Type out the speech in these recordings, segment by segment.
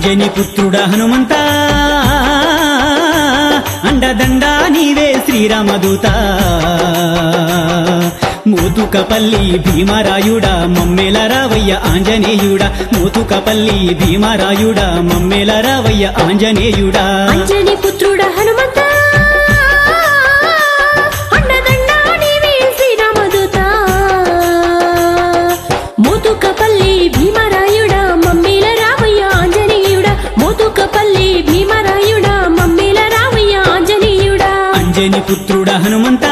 అంజని పుత్రుడ హనుమంత అండదండ నీవే శ్రీరామదూత మూతుకపల్లి భీమరాయుడా మమ్మెల రావయ్య ఆంజనేయుడా మూతుకపల్లి భీమరాయుడా మమ్మెల రావయ్య ఆంజనేయుడా అంజని పుత్రుడ హనుమంత అండదండ నీవే శ్రీరామదూత మోతుకపల్లి భీమరాయుడా మమ్మీల రావయ్య ఆంజనేయుడా మోతుకపల్లి భీమరాయుడా మమ్మీల రావయ్య ఆంజనేయుడా అంజని పుత్రుడ హనుమంత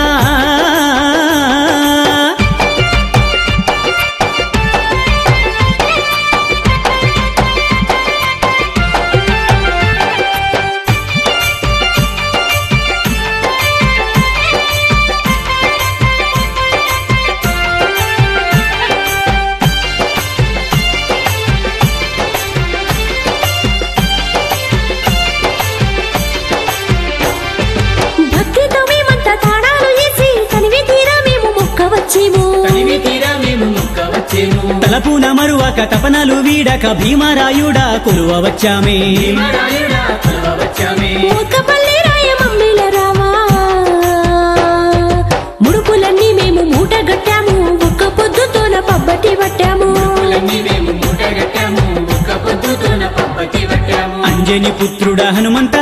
భక్తితో మేమంతా తాళాలు వేసి తనివి తీరా మేము మొక్క వచ్చేము తనివి తీరా మేము మొక్క వచ్చేము తలపున మరువక తపనలు వీడక భీమరాయుడా కొలువ వచ్చామే భీమరాయుడా కొలువ వచ్చామే మూతపల్లి రాయ మమ్మీల రావా ముడుపులన్నీ మేము మూట గట్టాము ఒక్క పొద్దుతోన పబ్బటి పట్టాము పూలన్నీ మేము మూట కట్టాము ఒక్క పొద్దుతోన పబ్బతి పట్టాము అంజని పుత్రుడ హనుమంత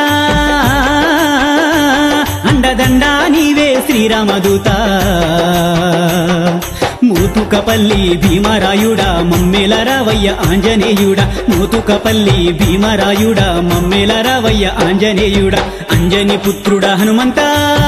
అండదండ నీవే శ్రీరామదూత మూతుకపల్లి భీమరాయుడా మమ్మెల రావయ్య ఆంజనేయుడా మూతుకపల్లి భీమరాయుడా మమ్మెల రావయ్య ఆంజనేయుడా అంజని పుత్రుడ హనుమంత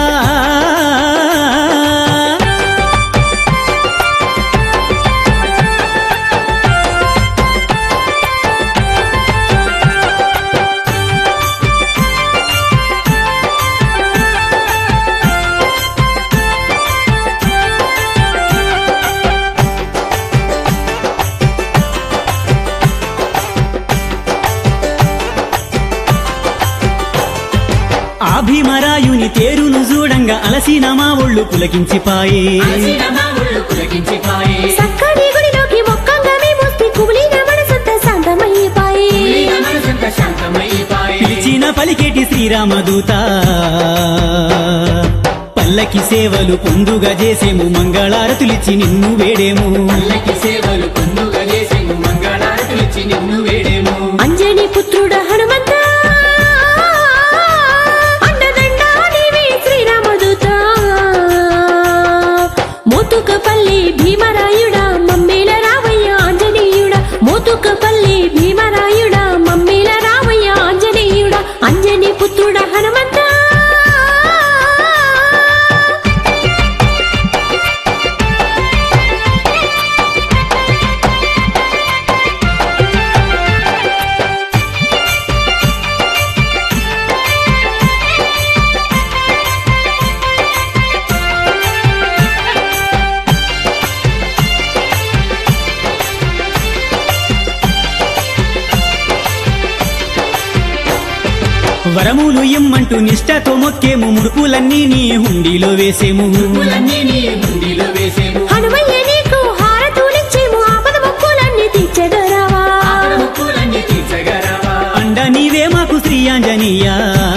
ఆ భీమరాయుని తేరును చూడంగా అలసిన మా ఒళ్ళు పులకించిపాయే అలసిన మా ఒళ్ళు పులకించిపాయే సక్కని గుడిలోకి మొక్కంగా మేము వస్తే కుమిలిన మనసంతా శాంతమైపాయి కుమిలిన మనసంతా శాంతమైపాయే పిలిచిన పలికేటి శ్రీరామదూత పల్లకి సేవలు పొందుగా చేసేము మంగళారతులిచ్చి నిన్ను వేడేము పల్లకి సేవలు పొందుగా చేసేము మంగళారతులిచ్చి నిన్ను వేడేము అంజని పుత్రుడ హనుమంత అండదండ నీవే శ్రీరామదూత మోతుకపల్లి భీమరాయుడా మమ్మీల రావయ్య ఆంజనేయుడా మోతుకపల్లి భీమరాయుడా మమ్మీల రావయ్య ఆంజనేయుడా అంజని పుత్రుడ హనుమంత వరములు ఇమ్మంటూ నిష్టతో మొక్కేము ముడుపులన్నీ నీ హుండీలో వేసేము పూలన్నీ నీ హుండీలో వేసేము హనుమయ్య నీకు హారతులిచ్చేము ఆపద మొక్కులన్నీ తీర్చగరావా ఆపద ముక్కులన్నీ తీర్చగరావా అండ నీవే మాకు శ్రీ ఆంజనేయ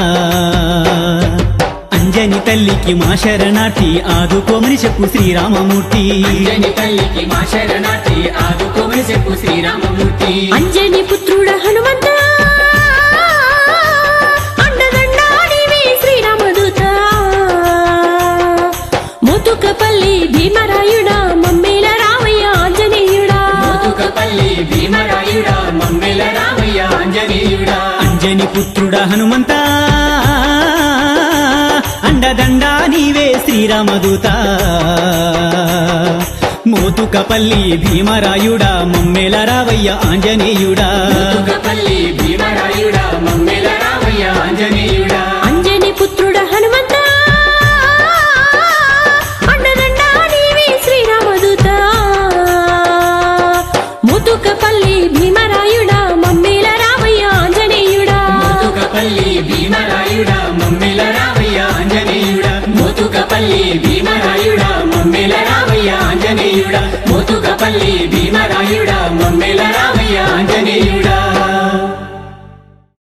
అంజని తల్లికి మా శరణార్థి ఆదుకోమని చెప్పు శ్రీరామమూర్తి అంజని తల్లికి మా శరణార్థి ఆదుకోమని చెప్పు శ్రీరామమూర్తి అంజని పుత్రుడ హనుమంత అండదండ నీవే శ్రీరామదూత ముతుకపల్లి భీమరాయుడా మమ్మీల రావయ్య ఆంజనేయుడా మోతుకపల్లి భీమరాయుడా మమ్మెల రామయ్య ఆంజనేయుడా అంజని పుత్రుడ హనుమంత అండదండ నీవే శ్రీరామదూత మోతుకపల్లి భీమరాయుడా మమ్మెల రావయ్య ఆంజనేయుడా మోతుకపల్లి భీమరాయుడా మమ్మెల రామయ్య ఆంజనేయుడా అంజని పుత్రుడ హనుమంత అండదండ నీవే శ్రీరామదూత ముతుకపల్లి భీమరాయుడా మమ్మీల రావయ్య ఆంజనేయుడా మోతుకపల్లి భీమరాయుడా మమ్మెల రామయ్య ఆంజనేయుడా మోతుకపల్లి భీమరాయుడా మమ్మెల రామయ్య ఆంజనేయుడా మోతుకపల్లి భీమరాయుడా మమ్మెల రామయ్య ఆంజనేయుడా